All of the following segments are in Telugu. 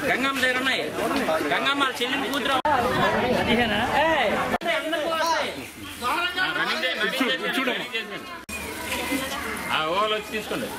గంగమ్మ దగ్గర ఉన్నాయి గంగమ్మ వాళ్ళ చెల్లిని కూతురు ఏయ్, అందరికీ వస్తాయి. రన్నింగ్ చేయండి, రన్నింగ్ చేయండి, రన్నింగ్ చేయండి. ఆ ఓవర్ వచ్చి తీసుకోండి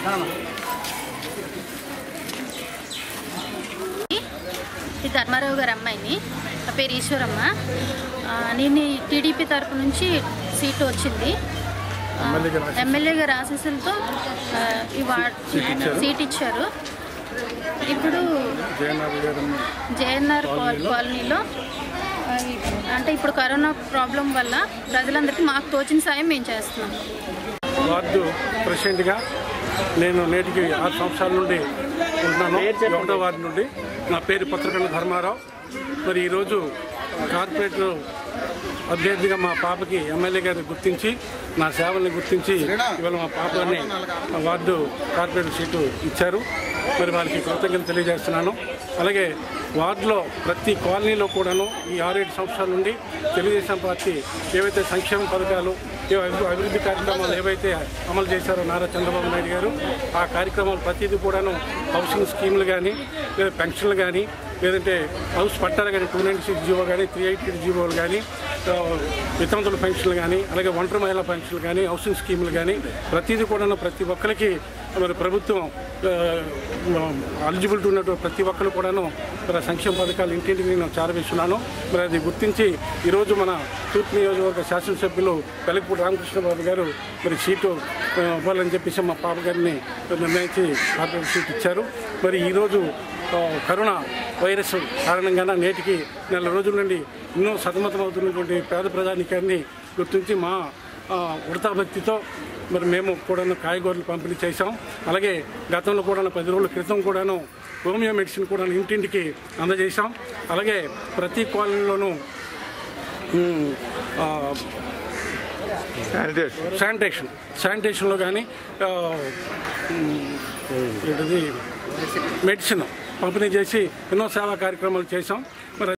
ఈ ధర్మారావు గారి అమ్మాయిని నా పేరు ఈశ్వరమ్మ ఆ, నేను ఈ టీడీపీ తరపు నుంచి సీటు వచ్చింది ఆ, ఎమ్మెల్యే గారి ఆశీస్సులతో ఆ, ఈ వార్డ్ సీట్ ఇచ్చారు ఇప్పుడు జేఎన్ఆర్ కాలనీలో ఆ, ఈ- అంటే ఇప్పుడు కరోనా ప్రాబ్లం వల్ల ప్రజలందరికీ మాకు తోచిన సాయం మేము చేస్తున్నాం వార్డు ప్రెసిడెంట్గా నేను నేటికి ఆరు సంవత్సరాల నుండి ఉంటున్నాను ఒకటో వార్డు నుండి నా పేరు పత్రకండ ధర్మారావు మరి ఈరోజు కార్పొరేటర్ అభ్యర్థిగా మా పాపకి ఎమ్మెల్యే గారు గుర్తించి నా సేవల్ని గుర్తించి ఇవాళ మా పాపని వార్డు కార్పొరేటర్ సీటు ఇచ్చారు మరి వారికి కృతజ్ఞతలు తెలియజేస్తున్నాను అలాగే వార్డులో ప్రతి కాలనీలో కూడాను ఈ ఆరేడు సంవత్సరాల నుండి తెలుగుదేశం పార్టీ ఏవైతే సంక్షేమ పథకాలు ఏ అభి- అభివృద్ధి కార్యక్రమాలు ఏవైతే అమలు చేశారో నారా చంద్రబాబు నాయుడు గారు ఆ కార్యక్రమాలు ప్రతిదీ కూడాను హౌసింగ్ స్కీములు కానీ లేదా పెన్షన్లు కానీ లేదంటే హౌస్ పట్టాలు కానీ టూ నైంటీ సిక్స్ జీవో కానీ త్రీ ఎయిటీ జీవోలు కానీ ఆ, వితంతుల పెన్షన్లు కానీ అలాగే ఒంటరి మహిళా పెన్షన్లు కానీ హౌసింగ్ స్కీములు కానీ ప్రతిదీ కూడాను ప్రతి ఒక్కరికి మరి ప్రభుత్వం ఎలిజిబిలిటీ ఉన్నటువంటి ప్రతి ఒక్కరు కూడాను మరి ఆ సంక్షేమ పథకాలు ఇంటింటికి నేను చేరవేస్తున్నాను మరి అది గుర్తించి ఈరోజు మన తూర్పు నియోజకవర్గ శాసనసభ్యులు వెలగపూడి రామకృష్ణబాబు గారు మరి సీటు ఆ, ఇవ్వాలని చెప్పేసి మా పాప గారిని నిర్ణయించి కార్పొరేట్ సీట్ ఇచ్చారు మరి ఈరోజు ఆ, కరోనా వైరస్ కారణంగా నేటికి నెల రోజుల నుండి ఎన్నో సతమతమవుతున్నటువంటి పేద ప్రజానికాన్ని గుర్తించి మా ఆ, ఉడతా భక్తితో మరి మేము కూడాను కాయగూరలు పంపిణీ చేశాం అలాగే గతంలో కూడా పది రోజుల క్రితం కూడాను హోమియో మెడిసిన్ కూడా ఇంటింటికి అందజేశాం అలాగే ప్రతి కాలనీలోనూ ఉమ్, ఆ, శానిటేషన్ శానిటేషన్లో కానీ ఆ, ఉమ్, ఏంటిది మెడిసిన్ పంపిణీ చేసి ఎన్నో సేవా కార్యక్రమాలు చేశాం మరి